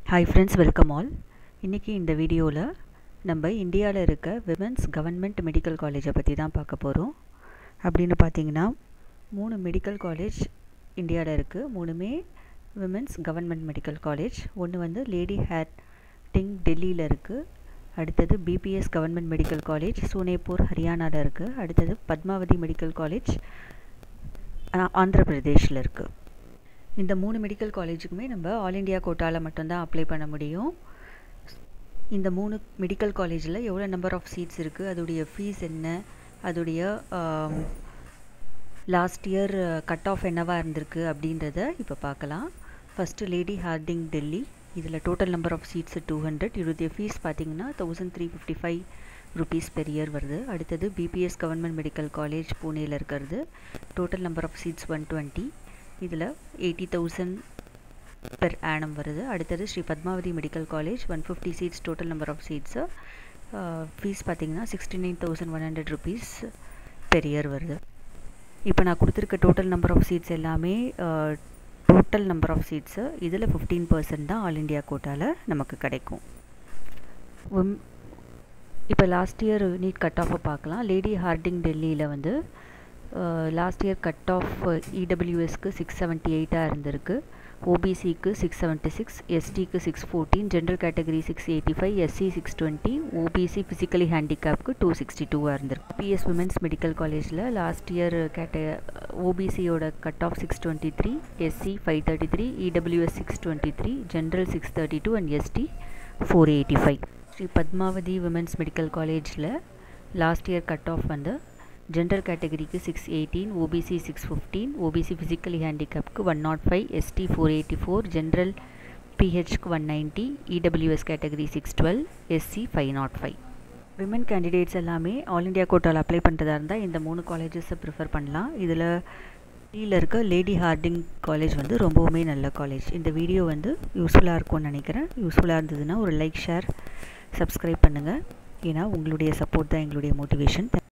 hi friends welcome all இன்றைக்கி இந்த வீடியோவில் நம்ம இந்தியாவில் இருக்க விமென்ஸ் கவர்மெண்ட் மெடிக்கல் காலேஜை பற்றி தான் பார்க்க போகிறோம் அப்படின்னு பார்த்தீங்கன்னா மூணு மெடிக்கல் காலேஜ் இந்தியாவில் இருக்குது மூணுமே விமென்ஸ் கவர்மெண்ட் மெடிக்கல் காலேஜ் ஒன்று வந்து லேடி ஹேர் டிங் டெல்லியில் இருக்குது அடுத்தது BPS government medical college Sonepur ஹரியானாவில் இருக்குது அடுத்தது பத்மாவதி மெடிக்கல் காலேஜ் ஆந்திர பிரதேஷில் இருக்குது இந்த மூணு மெடிக்கல் காலேஜுக்குமே நம்ம ஆல் இண்டியா கோட்டாவில் மட்டும்தான் அப்ளை பண்ண முடியும் இந்த மூணு மெடிக்கல் காலேஜில் எவ்வளோ நம்பர் ஆஃப் சீட்ஸ் இருக்குது அதோடைய ஃபீஸ் என்ன அதோடைய லாஸ்ட் இயர் கட் ஆஃப் என்னவாக இருந்திருக்கு அப்படின்றத இப்போ பார்க்கலாம் ஃபஸ்ட்டு லேடி ஹார்டிங் டெல்லி இதில் total number of seats two hundred இதோடைய ஃபீஸ் பார்த்தீங்கன்னா thousand three fifty five rupees per year வருது அடுத்தது பிபிஎஸ் கவர்மெண்ட் மெடிக்கல் காலேஜ் பூனேயில் இருக்கிறது total number of seats one twenty இதில் எயிட்டி தௌசண்ட் பெர் ஆனம் வருது அடுத்தது Shri Padmavati medical college one fifty seats total number of seats fees பார்த்தீங்கன்னா sixty nine thousand one hundred rupees per year வருது இப்போ நான் கொடுத்துருக்க டோட்டல் நம்பர் ஆஃப் சீட்ஸ் எல்லாமே total number of seats இதில் ஃபிஃப்டீன் பர்சன்ட் தான் ஆல் இண்டியா கோட்டாவில் நமக்கு கிடைக்கும் இப்போ லாஸ்ட் இயர் நீட் கட் ஆஃபை பார்க்கலாம் லேடி ஹார்டிங் டெல்லியில் வந்து லாஸ்ட் இயர் கட் ஆஃப் இடபிள்யூஎஸ்க்கு சிக்ஸ் செவன்ட்டி எயிட்டாக இருந்திருக்கு ஓபிசிக்கு சிக்ஸ் செவன்ட்டி சிக்ஸ் எஸ்டிக்கு six fourteen general category six eighty five SC six twenty OBC physically ஹேண்டிகேப்க்கு டூ சிக்ஸ்டி டூவாக இருந்திருக்கு பிஎஸ் உமன்ஸ் மெடிக்கல் காலேஜில் லாஸ்ட் இயர் கேட்ட ஓபிசியோட cut off six twenty three SC five thirty three EWS six twenty three general six thirty two and ST four eighty five Shri Padmavati women's medical காலேஜில் last year cut off வந்து general கேட்டகரிக்கு six eighteen OBC six fifteen OBC physically ஹேண்டிகேப்க்கு one not five ST four eighty four general பிஹெச்க்கு one ninety EWS category six twelve SC five not five women candidates எல்லாமே all India கோட்டாவில் apply பண்ணுறதா இருந்தால் இந்த மூணு காலேஜஸை prefer பண்ணலாம் இதில் டீயில் இருக்க லேடி ஹார்டிங் காலேஜ் வந்து ரொம்பவுமே நல்ல காலேஜ் இந்த வீடியோ வந்து யூஸ்ஃபுல்லாக இருக்கும்னு நினைக்கிறேன் யூஸ்ஃபுல்லாக இருந்ததுன்னா ஒரு லைக் ஷேர் சப்ஸ்கிரைப் பண்ணுங்கள் ஏன்னா உங்களுடைய சப்போர்ட் தான் எங்களுடைய மோட்டிவேஷன்